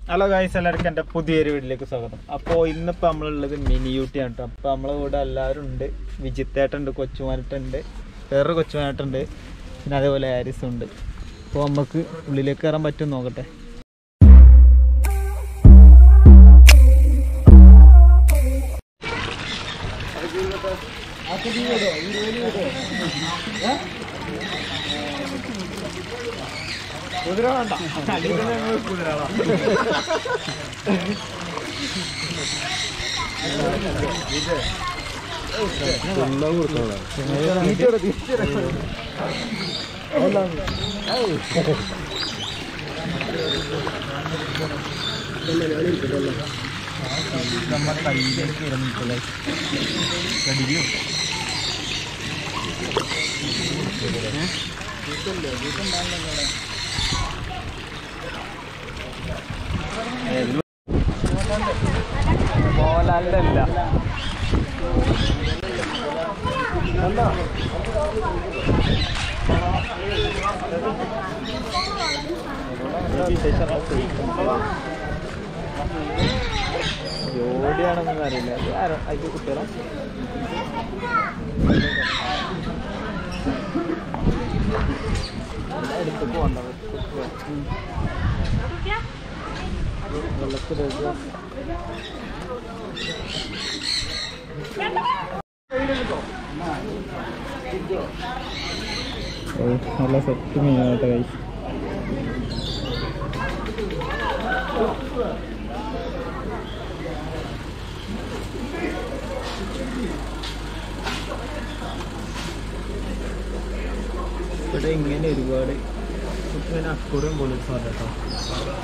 Hello guys എല്ലാവർക്കും എൻ്റെ പുതിയൊരു വീട്ടിലേക്ക് സ്വാഗതം അപ്പോൾ ഇന്നിപ്പോൾ നമ്മളുള്ളത് മിനി യൂട്ടിയാണ് കേട്ടോ അപ്പോൾ നമ്മളെ കൂടെ എല്ലാവരും ഉണ്ട് വിജിത്തേട്ടുണ്ട് കൊച്ചുമാനിട്ടുണ്ട് വേറൊരു കൊച്ചുമാനിട്ടുണ്ട് പിന്നെ അതേപോലെ ഹാരിസും ഉണ്ട് അപ്പോൾ നമുക്ക് ഉള്ളിലേക്ക് കയറാൻ പറ്റും നോക്കട്ടെ കുതിര വേണ്ട കുതിരകളാ നമ്മുടെ കയ്യിലേക്ക് ഇരുന്നിട്ടില്ലേ കടിക്കോ മോഹൻലാലിന്റെ അല്ല ജോഡിയാണെന്നൊന്നും അറിയില്ല അത് ആരോ അതിന്റെ കുട്ടികളാ എടുത്ത് പോകണ്ട വെള്ളത്തിൽ നല്ല സെറ്റ് മീനായിട്ട് കഴിച്ചു ഇവിടെ ഇങ്ങനെ ഒരുപാട് ഇങ്ങനെ അക്കൂറിയും പോലെ സാധനം കേട്ടോ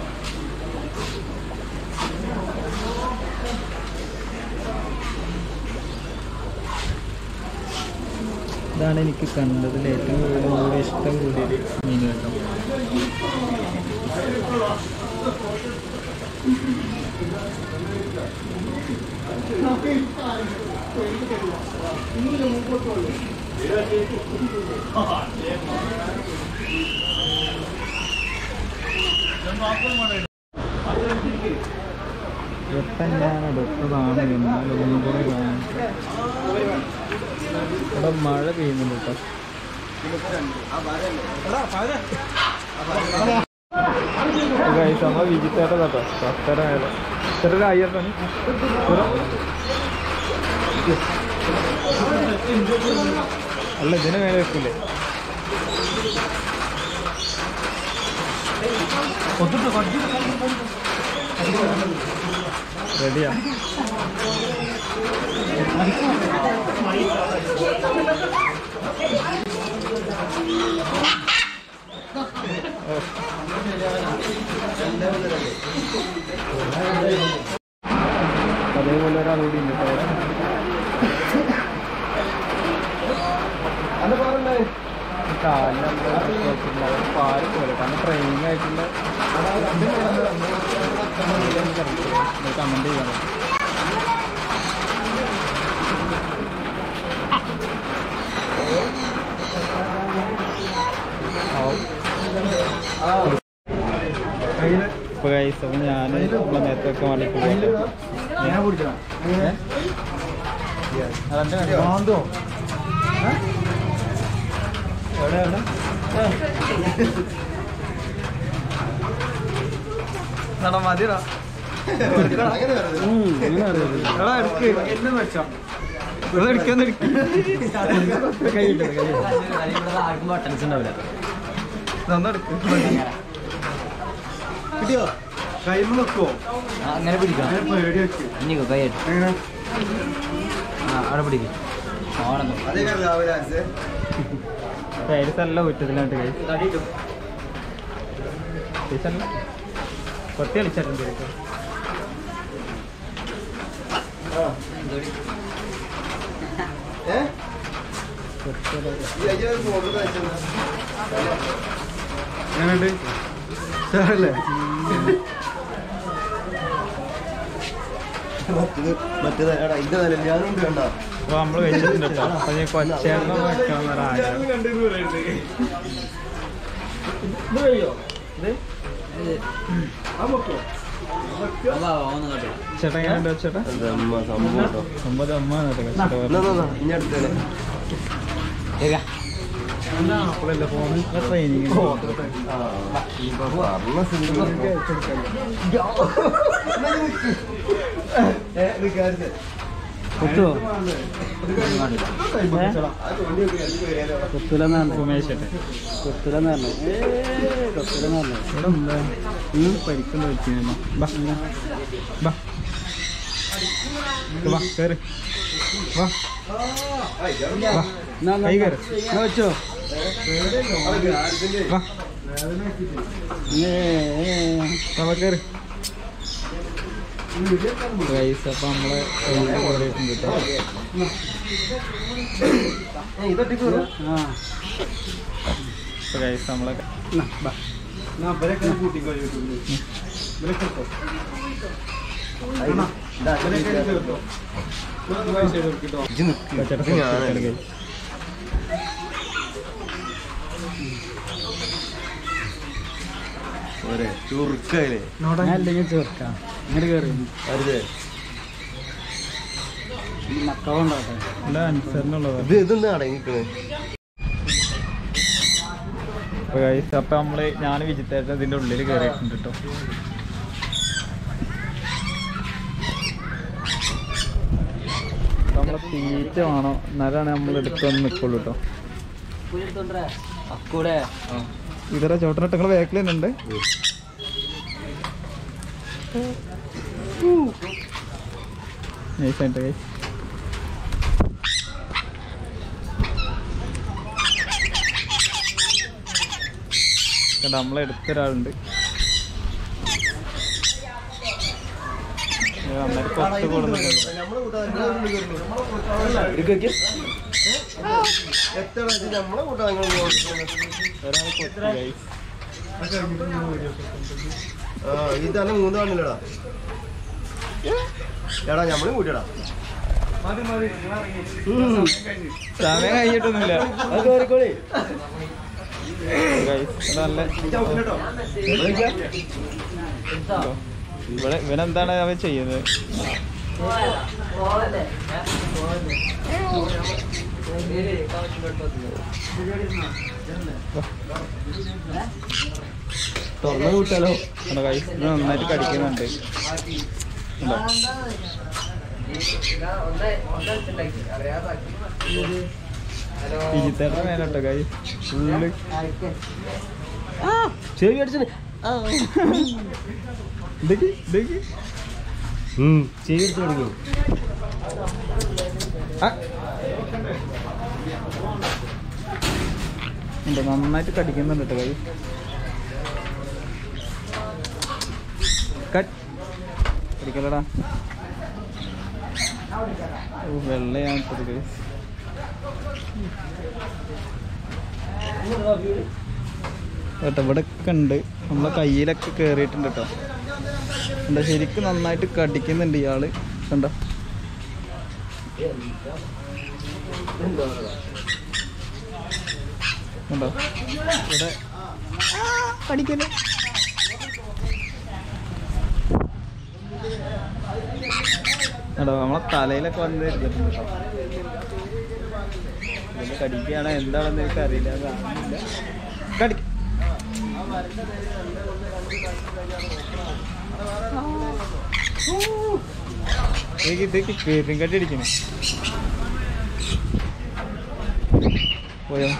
ഇതാണ് എനിക്ക് കണ്ടതിൽ ഏറ്റവും കൂടുതൽ കൂടി ഇഷ്ടം കൂടിയൊരു മീൻ കേട്ടോ വെട്ടം ഞാൻ എടുത്തതാണ് എന്നാൽ ഒന്നും കൂടെ കാണാൻ ഇവിടെ മഴ പെയ്യുന്നുണ്ട് കേട്ടോ ഗൈസ് നമ്മ വിജിത്തേട്ട കേട്ടോ പത്തര മേലെ ചെറിയ അയ്യപ്പന് അല്ല ഇതിന് മേലെ വെക്കില്ലേ റെഡിയാ അതേപോലെ ഒരാൾ കൂടി ഉണ്ട് കേട്ടോ അവിടെ. കാലിന് പാല് പോലെ കാരണം ട്രെയിനിങ് ആയിട്ടുള്ള കമന്റ് ചെയ്യണം ഇപ്പൊ ഗൈസ് അപ്പൊ ഞാൻ നമ്മളെ നേരത്തെ വെക്കാൻ വേണ്ടി പോകാം അതെന്റെ എവിടെ എവിടെ നട മതിടാ എടാ എടുക്ക് എന്നെ വെച്ചോ വെറുതെ എടുക്കാന്ന് എടുക്ക് കൈയിട്ട് നന്നെടുക്ക് കിട്ടിയോ കൈമ വെക്കുവോ അങ്ങനെ പിടിക്കാം പേടി വെച്ച് ഇനിക്കോ കൈയിട്ട് എങ്ങനെ ആ അവിടെ പിടിക്കും ഓണെന്നു പേരിസല്ല കുറ്റത്തിലാണ്ട് കൈ പേരിസല്ല കൊത്തി കളിച്ചിട്ടുണ്ട് കേട്ടോ എങ്ങനെയുണ്ട് സാറല്ലേ അപ്പൊ നമ്മള് വെച്ചിട്ടുണ്ട് കേട്ടോ അപ്പൊ ഞാൻ കൊച്ചേർന്ന് വെക്കണം ആഗ്രഹം ഇത് കഴിയോ ഇത് അതാ ഒന്ന് കേട്ടോ ചേട്ടാ എങ്ങനെയുണ്ട് ചേട്ടാ ഒമ്പത് അമ്മ ട്രെയിനിങ് കുത്തുവോ കുത്തുലെന്നാണ് ഉമേഷ് ചേട്ടൻ കുത്തുലെന്ന് പറഞ്ഞു കുത്തുലെന്ന് പറഞ്ഞു ഇവിടെ എന്താ പരിക്കുന്ന വെച്ചിരുന്നു ബാ ബാ ഇത് വാ കയറി വാ വാ കൈ കയറി വെച്ചോ വാ വാ കയറി ഗൈസ് അപ്പം നമ്മളെ കയറിയിട്ടുണ്ട് കേട്ടോ ആ ഇപ്പൊ ഗൈസ് നമ്മളെ ചേട്ടാ ഗൈസ് ചുറുക്കല്ലേ ഞാൻ അല്ലെങ്കിൽ ചേർക്കാം ഇങ്ങോട്ട് കയറി അരുതേ മക്കളുണ്ടാട്ടെ ഇവിടെ അനുസരണുള്ളതാണ് ഇത് ഇതെന്താ അടങ്ങിക്കണേ അപ്പൊ ഗൈസ് അപ്പൊ നമ്മള് ഞാൻ വിജിത്തേട്ടൻ ഇതിന്റെ ഉള്ളിൽ കയറിയിട്ടുണ്ട് കേട്ടോ അപ്പൊ നമ്മളെ തീറ്റ വേണോ എന്നാലാണ് നമ്മൾ എടുത്തൊന്ന് നിൽക്കുള്ളൂ കേട്ടോ അക്കൂടെ ഇതര ചോട്ടനട്ട് നിങ്ങൾ ബാക്കിൽ തന്നെ ഉണ്ട് നൈസായിട്ട് ഗൈസ് കണ്ട നമ്മളെ എടുത്തൊരാളുണ്ട് ഇത് നന്നായിട്ട് കൊത്ത് കൊടുക്കുന്നുണ്ട് എത്ര നമ്മളെ കൂട്ടാങ്ങൾ ഒരാൾ കൊത്ത് ഗൈസ് ആ ഈ തന്നെ മൂന്ന് കാണില്ലടാ എടാ നമ്മളും കൂട്ടിയടാ സമയം കഴിഞ്ഞിട്ടൊന്നുമില്ല ഗൈസ് നല്ല ഇവിടെ ഇവനെന്താണ് അവൻ ചെയ്യുന്നത് തുറന്നു കൂട്ടാലോ കണ്ടോ guys? ഇത് നന്നായിട്ട് കടിക്കുന്നുണ്ട് കണ്ടോ? ഇജിത്തേട്ടൻ മേലോട്ടോ കൈ ഫുള്ള് ചെവി അടിച്ചു ഇതൊക്കെ ഇതൊക്കെ ചെവി അടിച്ചു തുടങ്ങി ഉണ്ട് നന്നായിട്ട് കടിക്കുന്നുണ്ട് കേട്ടോ കൈ കട്ട് കടിക്കലടാ ഓ വെള്ളയാണ് ഇട്ടത് കൈ കേട്ടോ ഇവിടെ ഒക്കെ ഉണ്ട് നമ്മളെ കയ്യിലൊക്കെ കയറിയിട്ടുണ്ട് കേട്ടോ എന്താ ശരിക്കും നന്നായിട്ട് കടിക്കുന്നുണ്ട് ഇയാള് കണ്ടോ കണ്ടോ ഇവിടെ കടിക്കല്ലേ കേട്ടോ നമ്മളെ തലയിലൊക്കെ വന്ന് ഇരുന്നിട്ടുണ്ട് കേട്ടോ ഇതിന് കടിക്കുകയാണോ എന്താണെന്ന് എനിക്ക് അറിയില്ല കാണുന്നില്ല കടി ഇതൊക്കെ ഇതൊക്കെ കീറിയും കട്ടി അടിക്കണം പോയോ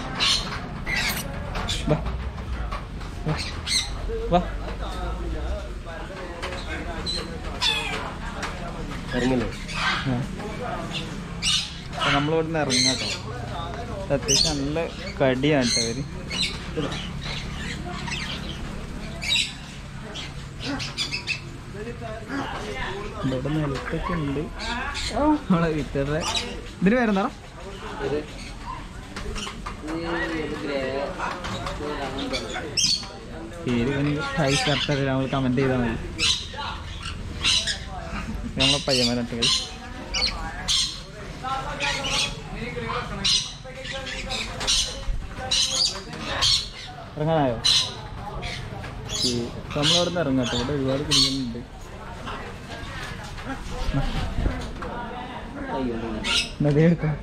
വാ വാ. വാ ഇറങ്ങില്ലേ ആ. അപ്പൊ നമ്മളിവിടെ നിന്ന് ഇറങ്ങാം കേട്ടോ അത്യാവശ്യം നല്ല കടിയാണ് കേട്ടോ അവര് ഇവിടെ നിലത്തൊക്കെ ഉണ്ട് നമ്മളെ വിത്തരുടെ ഇതിന് പേരെന്താ പേര് ഹൈ കറക്റ്റ് നമ്മൾ കമന്റ് ചെയ്താൽ മതി നമ്മളെ പയ്യന്മാരട്ട് കൈ ഇറങ്ങാനായോ ഓക്കെ നമ്മളവിടെ നിന്ന് ഇറങ്ങാട്ടോ ഇവിടെ ഒരുപാട് കുടിക്കുന്നുണ്ട് നദി എടുക്കാം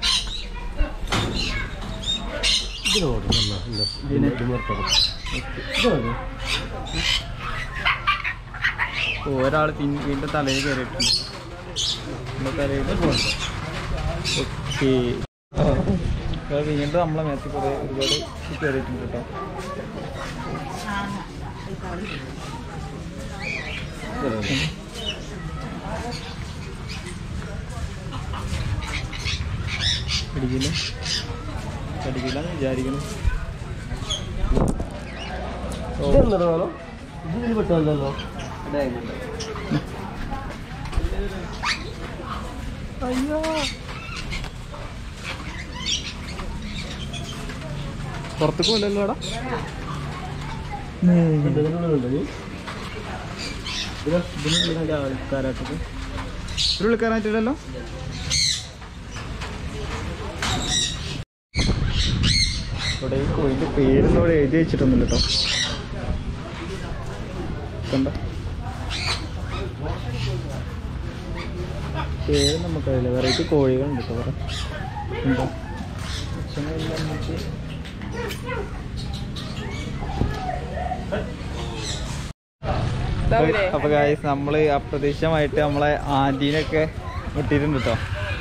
ഒരാൾ വീണ്ടും തലയിൽ കയറിയിട്ടുണ്ട് നമ്മുടെ തലയിൽ ഓക്കെ വീണ്ടും നമ്മളെ മേത്ത് കുറേ ഒരുപാട് കയറിയിട്ടുണ്ട് കേട്ടോ പിടിക്കില്ല പിടിക്കില്ല എന്ന് വിചാരിക്കുന്നു ഓ ഇതെന്താണോ ഇതിൽ പെട്ടല്ലോ അയ്യോ പുറത്തേക്ക് പോലല്ലോ അവിടെ ഇതിനുള്ളിൽ ആൾക്കാരായിട്ടത് ഇതിനുള്ളിക്കാരായിട്ടില്ലല്ലോ ഇവിടെ ഈ കോയിന്റെ പേരൊന്നും ഇവിടെ എഴുതി വെച്ചിട്ടൊന്നുമില്ല കേട്ടോ കണ്ട പേര് നമുക്കറിയില്ല വെറൈറ്റി കോഴികളുണ്ട് കേട്ടോ ഇവിടെ ഉണ്ടോ ഭക്ഷണമെല്ലാം നമുക്ക് അപ്പൊ ഗായ്സ് നമ്മള് അപ്രതീക്ഷിതമായിട്ട് നമ്മളെ ആന്റീനൊക്കെ മുട്ടിയിട്ടുണ്ട് കേട്ടോ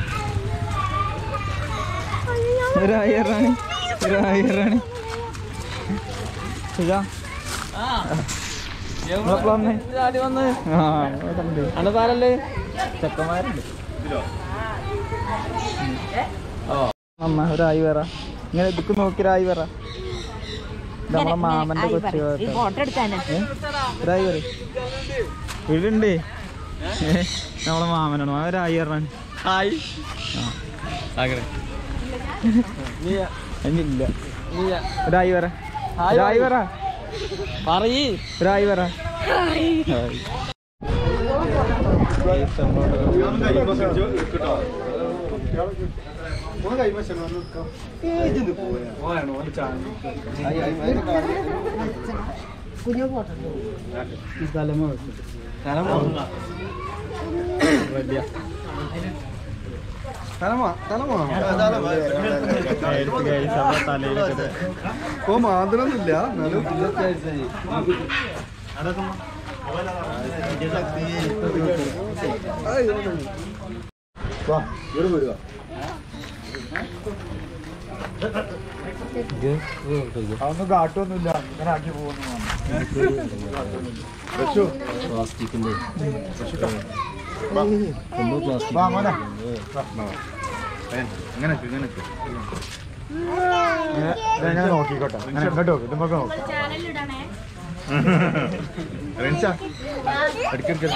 ഒരു ആയിറാണി ഒരു ആയിറാണി ഇതാ അണതാരല്ലേ ചെക്കന്മാരുണ്ട് അമ്മ ഒരായി വേറ ഇങ്ങനെ ഇതൊക്കെ നോക്കിയൊരായി വേറ ഇത് നമ്മളെ മാമന്റെ കൊച്ചു കേട്ടോ. ഫോട്ടോ എടുക്കാനാ ഏ? ഒരായി പറ വീടുണ്ട് നമ്മളെ മാമനാണ് മാമൻ ഒരായി പറഞ്ഞാണ് ഹായ് ഇല്ല ഒരായി പറ ഒരായി പറ പറയ് ഒരായി പറ തലമ വലിയ തലയിലൊക്കെ ഓ മാതൃന്നില്ല എന്നാലും അതൊന്നും കാട്ടൊന്നുമില്ല ഇങ്ങനെ ആക്കി പോകുന്നു പ്ലാസ്റ്റിക്കിന്റെ ഇങ്ങനെ ഇങ്ങനെ നോക്കിക്കോട്ടെ അങ്ങനെ ഇങ്ങോട്ട് നോക്ക് ഇതുമ്പോ നോക്ക് റെൻസാ എടുക്കെടുക്ക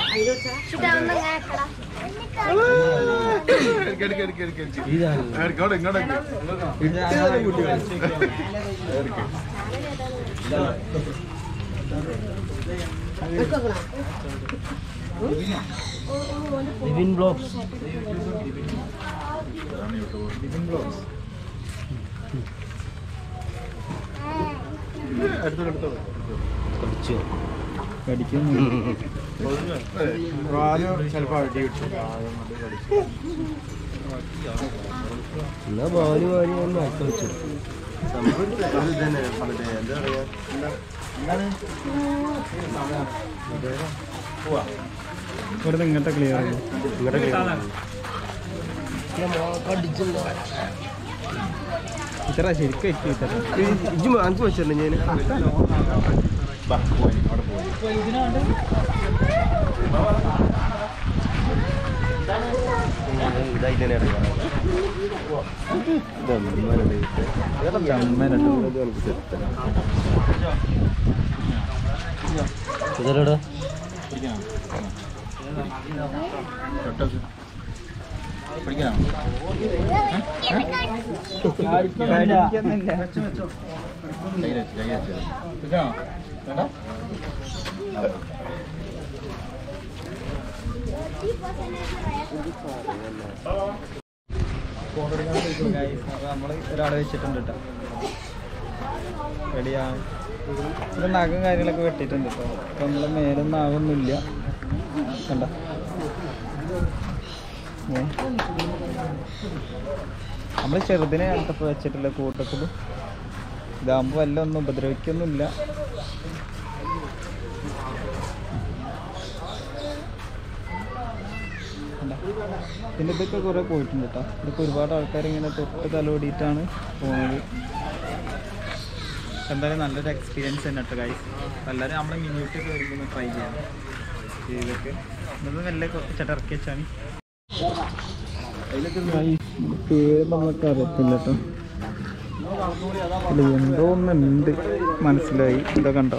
ഇങ്ങോട്ട് ഇങ്ങോട്ട് വിപിൻ ബ്ലോഗ്സ് കുറച്ച് കടിക്കുന്നു ചിലപ്പോ അടി കിട്ടും എന്നാ ബാലു വാരി ഒന്ന് അടുത്ത് വെച്ചു ഇവിടെ ഇങ്ങനത്തെ ക്ലിയർ ഇത്ര ശരിക്കും എത്തി ഇത്ര ഇജ്ജ് അഞ്ച് വെച്ചിട്ടുണ്ട് ഞാൻ ഇതായി തന്നെ ഇതല്ലടാ നമ്മള് ഒരാളെ വെച്ചിട്ടുണ്ട് കേട്ടോ റെഡിയാ ഇത് നഖം കാര്യങ്ങളൊക്കെ വെട്ടിയിട്ടുണ്ട് കേട്ടോ അപ്പം നമ്മളെ മേലൊന്നും ആവുന്നില്ല കണ്ട നമ്മൾ ചെറുതിനെ അടുത്തപ്പോൾ വെച്ചിട്ടില്ല കൂട്ടത്തിൽ ഇതാകുമ്പോൾ വല്ല ഒന്നും ഉപദ്രവിക്കൊന്നുമില്ല കണ്ടോ? പിന്നെ ഇതൊക്കെ കുറേ പോയിട്ടുണ്ട് കേട്ടോ ഇതൊക്കെ ഒരുപാട് ആൾക്കാർ ഇങ്ങനെ തൊട്ട് തലോടിയിട്ടാണ് പോകുന്നത് എന്തായാലും നല്ലൊരു എക്സ്പീരിയൻസ് തന്നെ കേട്ടോ ഗൈസ് എല്ലാവരും നമ്മളെ മിനിറ്റൊക്കെ വരുമ്പോൾ ട്രൈ ചെയ്യാം ഇതൊക്കെ ഇന്നത് നല്ല ചട്ടിറക്കി വെച്ചാണ് പേര് നമ്മളൊക്കെ അറിയത്തില്ല കേട്ടോ ഇതിൽ എന്തോ ഒന്നുണ്ട് മനസ്സിലായി ഇതാ കണ്ടോ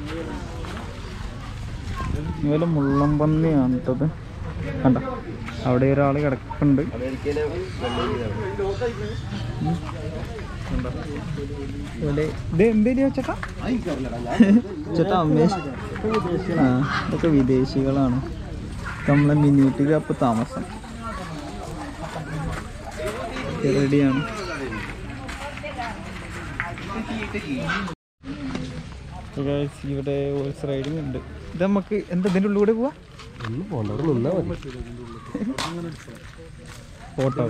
ഇതുപോലെ മുള്ളംപന്നിയാണ് കേട്ടത് കണ്ട അവിടെ ഒരാൾ കിടക്കുന്നുണ്ട് കണ്ടോ? ഇതുപോലെ- ഇത് എന്തേലും ചേട്ടാ ചേട്ടാ അമ്മേഷ് ആ ഇതൊക്കെ വിദേശികളാണ് നമ്മളെ മിനിയൂട്ടിൽ അപ്പോൾ താമസം റെഡിയാണ് ഇവിടെ ഹോഴ്സ് റൈഡിങ് ഉണ്ട് ഇത് നമുക്ക് എന്താ ഇതിൻ്റെ ഉള്ളിൽ കൂടെ പോവാ ഒന്ന് പോണ്ട അവിടെ നിന്നാ മതി ഫോട്ടോ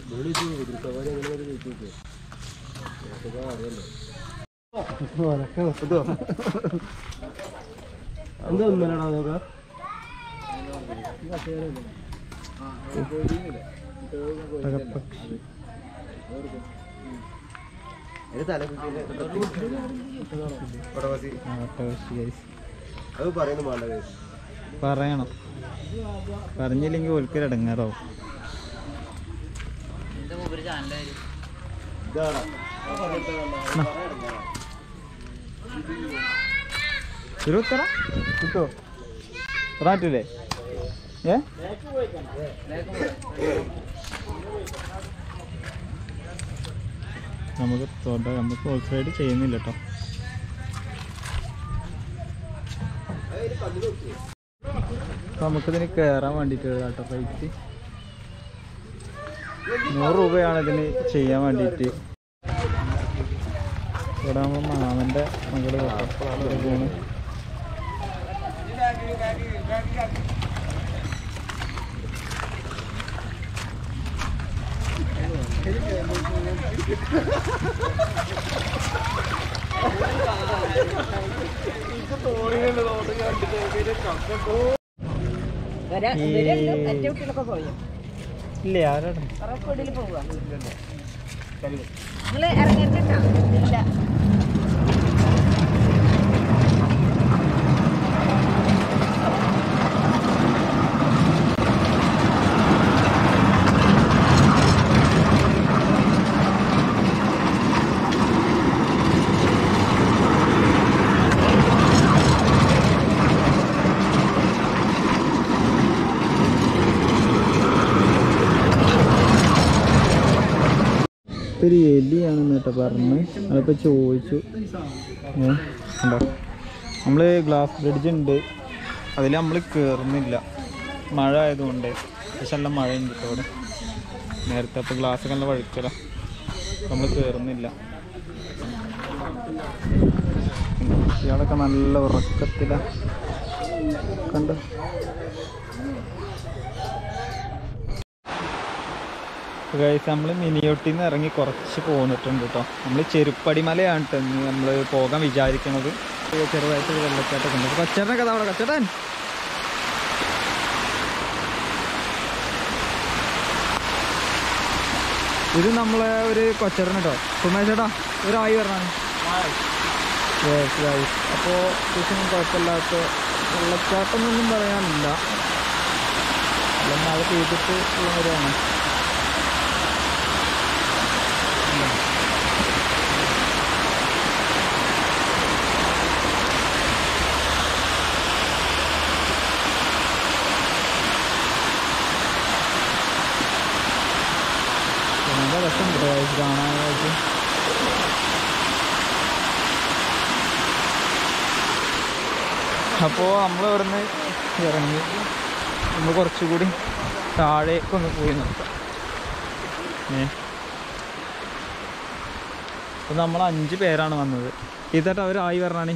എന്താ ഒന്നല്ലടാ നോക്ക അത് പറയുന്നു വേണ്ടത് പറയണം പറഞ്ഞില്ലെങ്കിൽ ഓൽക്കൊരു ഇടങ്ങാറാവും ഇതാടാ ഒരു ഉത്തര കിട്ടോ പറ്റൂലേ ഏ നമുക്ക് തൊട നമുക്ക് ഹോൾസ് റൈഡ് ചെയ്യുന്നില്ല കേട്ടോ അപ്പൊ നമുക്കിതിന് കയറാൻ വേണ്ടിയിട്ട് കേട്ടോ റേറ്റ് നൂറ് രൂപയാണ് ഇതിന് ചെയ്യാൻ വേണ്ടിയിട്ട് ഇവിടെ നമ്മൾ മാമൻ്റെ മകള് കേട്ടോ ഇവിടെ പോണ് എന്റെ കുട്ടികളൊക്കെ പോയോ ഇല്ല ആരാണ് പറക്കോടിയിൽ പോവുക നിങ്ങള് ഇറങ്ങിയിട്ടുണ്ടോ ഇല്ല ഒരു എലിയാണെന്ന് കേട്ടോ പറഞ്ഞ് അതിപ്പോൾ ചോദിച്ചു ഏ ഉണ്ടോ നമ്മൾ ഗ്ലാസ് ബ്രിഡ്ജ് ഉണ്ട് അതിൽ നമ്മൾ കയറുന്നില്ല മഴ ആയതുകൊണ്ട് പക്ഷെ നല്ല മഴ ഉണ്ട് കേട്ടോ അവിടെ നേരത്തെ അപ്പോൾ ഗ്ലാസ് നല്ല വഴുക്കല നമ്മൾ കയറുന്നില്ല ഇയാളൊക്കെ നല്ല ഉറക്കത്തില കണ്ടോ ഗൈസ് നമ്മൾ മിനിയോട്ടിൽ നിന്ന് ഇറങ്ങി കുറച്ച് പോന്നിട്ടുണ്ട് കേട്ടോ നമ്മൾ ചെരുപ്പടി മലയാണ് കേട്ടോ ഇന്ന് നമ്മൾ പോകാൻ വിചാരിക്കുന്നത് ചെറുതായിട്ട് ഒരു വെള്ളച്ചാട്ടമൊക്കെ ഉണ്ട് കൊച്ചേട്ടനൊക്കെ അവിടെ കൊച്ചേട്ടൻ ഇത് നമ്മളെ ഒരു കൊച്ചേട്ടൻ കേട്ടോ സുമേഷ് ചേട്ടാ ഒരു ആയി പറഞ്ഞാണ് അപ്പോൾ അത്യാവശ്യം കുഴപ്പമില്ലാത്ത വെള്ളച്ചാട്ടം എന്നൊന്നും പറയാനില്ല നല്ല മഴ പെയ്തിട്ട് ഉള്ളവരാണ് നല്ല രസമുണ്ട് guys കാണാനായിട്ട് അപ്പോൾ നമ്മൾ ഇവിടുന്ന് ഇറങ്ങി നമ്മൾ കുറച്ചുകൂടി താഴേക്കൊന്ന് പോയി നോക്കാം ഏ അപ്പോൾ നമ്മൾ അഞ്ച് പേരാണ് വന്നത് ഇതേട്ടാ അവർ ആയി പറഞ്ഞാണ്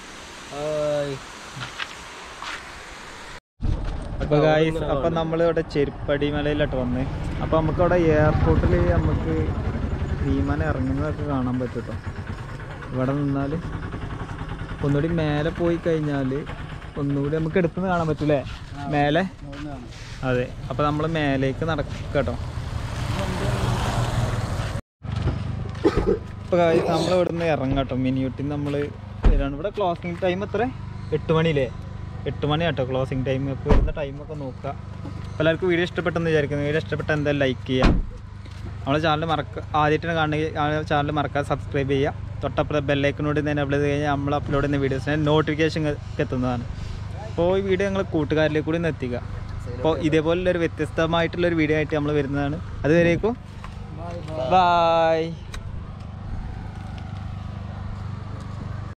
അപ്പോൾ ഗായ്സ് അപ്പം നമ്മൾ ഇവിടെ ചെരുപ്പടി മലയിലോട്ട് വന്ന് അപ്പോൾ നമുക്ക് അവിടെ എയർപോർട്ടിൽ നമുക്ക് വിമാനം ഇറങ്ങുന്നതൊക്കെ കാണാൻ പറ്റും കേട്ടോ ഇവിടെ നിന്നാൽ ഒന്നുകൂടി മേലെ പോയി കഴിഞ്ഞാൽ ഒന്നുകൂടി നമുക്ക് എടുത്തുനിന്ന് കാണാൻ പറ്റൂലേ മേലെ അതെ അപ്പോൾ നമ്മൾ മേലേക്ക് നടക്കാം കേട്ടോ ഇപ്പോൾ നമ്മൾ ഇവിടെ നിന്ന് ഇറങ്ങാം കേട്ടോ മിനിയൂട്ടിൽ നമ്മൾ ഇവിടെ ക്ലോസിങ് ടൈം എത്ര എട്ട് മണിയില്ലേ എട്ട് മണി കേട്ടോ ക്ലോസിങ് ടൈം ഇപ്പോൾ വരുന്ന ടൈമൊക്കെ നോക്കുക അപ്പോൾ എല്ലാവർക്കും വീഡിയോ ഇഷ്ടപ്പെട്ടെന്ന് വിചാരിക്കുന്നു വീഡിയോ ഇഷ്ടപ്പെട്ട എന്തായാലും ലൈക്ക് ചെയ്യുക നമ്മളെ ചാനൽ മറക്ക ആദ്യമായിട്ടാണ് കാണുകയും ചാനൽ മറക്കാതെ സബ്സ്ക്രൈബ് ചെയ്യുക തൊട്ടപ്പുറം ബെല്ലൈക്കനോട് തന്നെ അപ്ലോഡ് ചെയ്ത് കഴിഞ്ഞാൽ നമ്മൾ അപ്ലോഡ് ചെയ്യുന്ന വീഡിയോസിന് നോട്ടിഫിക്കേഷൻ എത്തുന്നതാണ് അപ്പോൾ ഈ വീഡിയോ ഞങ്ങൾ കൂട്ടുകാരിലേക്ക് കൂടി ഒന്ന് എത്തിക്കുക അപ്പോൾ ഇതേപോലുള്ളൊരു വ്യത്യസ്തമായിട്ടുള്ളൊരു വീഡിയോ ആയിട്ട് നമ്മൾ വരുന്നതാണ് അതുവരേക്കും ബായ്